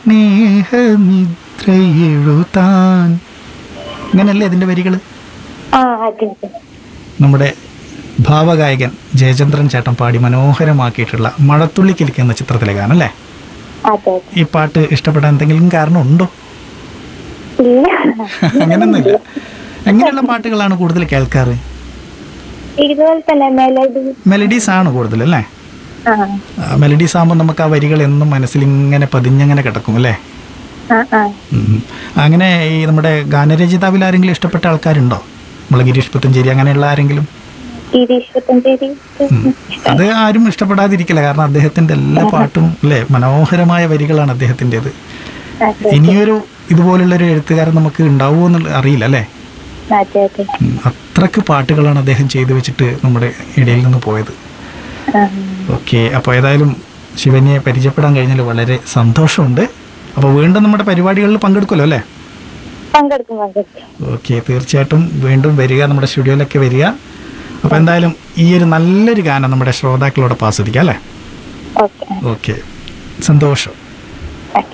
സ്നേഹനിദ്രയെഴുതാൻ ഇങ്ങനല്ലേ അതിൻ്റെ വരികൾ ആ അതെ അതെ നമ്മുടെ ഭാവഗായകൻ ജയചന്ദ്രൻ ചേട്ടൻ പാടി മനോഹരമാക്കിയിട്ടുള്ള മഴത്തുള്ളിക്കിലിക്ക് എന്ന ചിത്രത്തിലെ ഗാനം അല്ലേ അതെ അതെ ഈ പാട്ട് ഇഷ്ടപ്പെടാൻ എന്തെങ്കിലും കാരണമുണ്ടോ ഇല്ല അങ്ങനെയൊന്നുമില്ല എങ്ങനെയുള്ള പാട്ടുകളാണ് കൂടുതൽ കേൾക്കാറ് ഇതുപോലെ തന്നെ മെലഡി മെലഡീസ് ആണ് കൂടുതൽ അല്ലേ ആ മെലഡീസ് ആകുമ്പോൾ നമുക്ക് ആ വരികൾ എന്നും മനസ്സിൽ ഇങ്ങനെ പതിഞ്ഞങ്ങനെ കിടക്കും അല്ലേ ആ ആ ഉം. അങ്ങനെ ഈ നമ്മുടെ ഗാനരചയിതാവിൽ ആരെങ്കിലും ഇഷ്ടപ്പെട്ട ആൾക്കാരുണ്ടോ നമ്മളെ ഗിരീഷ് പുത്തഞ്ചേരി അങ്ങനെയുള്ള ആരെങ്കിലും ഗിരീഷ് പുത്തഞ്ചേരി ഉം. അത് ആരും ഇഷ്ടപ്പെടാതിരിക്കില്ല കാരണം അദ്ദേഹത്തിന്റെ എല്ലാ പാട്ടും അല്ലേ മനോഹരമായ വരികളാണ് അദ്ദേഹത്തിൻ്റെത് അതെ ഇനിയൊരു ഇതുപോലുള്ളൊരു എഴുത്തുകാരൻ നമുക്ക് ഉണ്ടാവുമോ എന്നുള്ള അറിയില്ല അല്ലേ അതെ അതെ ഉം. അത്രക്ക് പാട്ടുകളാണ് അദ്ദേഹം ചെയ്തു വെച്ചിട്ട് നമ്മുടെ ഇടയിൽ നിന്ന് പോയത് ആ ഓക്കെ അപ്പോൾ ഏതായാലും ശിവനെ പരിചയപ്പെടാൻ കഴിഞ്ഞാൽ വളരെ സന്തോഷമുണ്ട് അപ്പോൾ വീണ്ടും നമ്മുടെ പരിപാടികളിൽ പങ്കെടുക്കുമല്ലോ അല്ലേ പങ്കെടുക്കും പങ്കെടുക്കും ഓക്കെ തീർച്ചയായിട്ടും വീണ്ടും വരിക നമ്മുടെ സ്റ്റുഡിയോയിലൊക്കെ വരിക അപ്പോൾ എന്തായാലും ഈ ഒരു നല്ലൊരു ഗാനം നമ്മുടെ ശ്രോതാക്കളോടൊപ്പം ആസ്വദിക്കാം അല്ലേ ഓക്കെ ഓക്കെ സന്തോഷം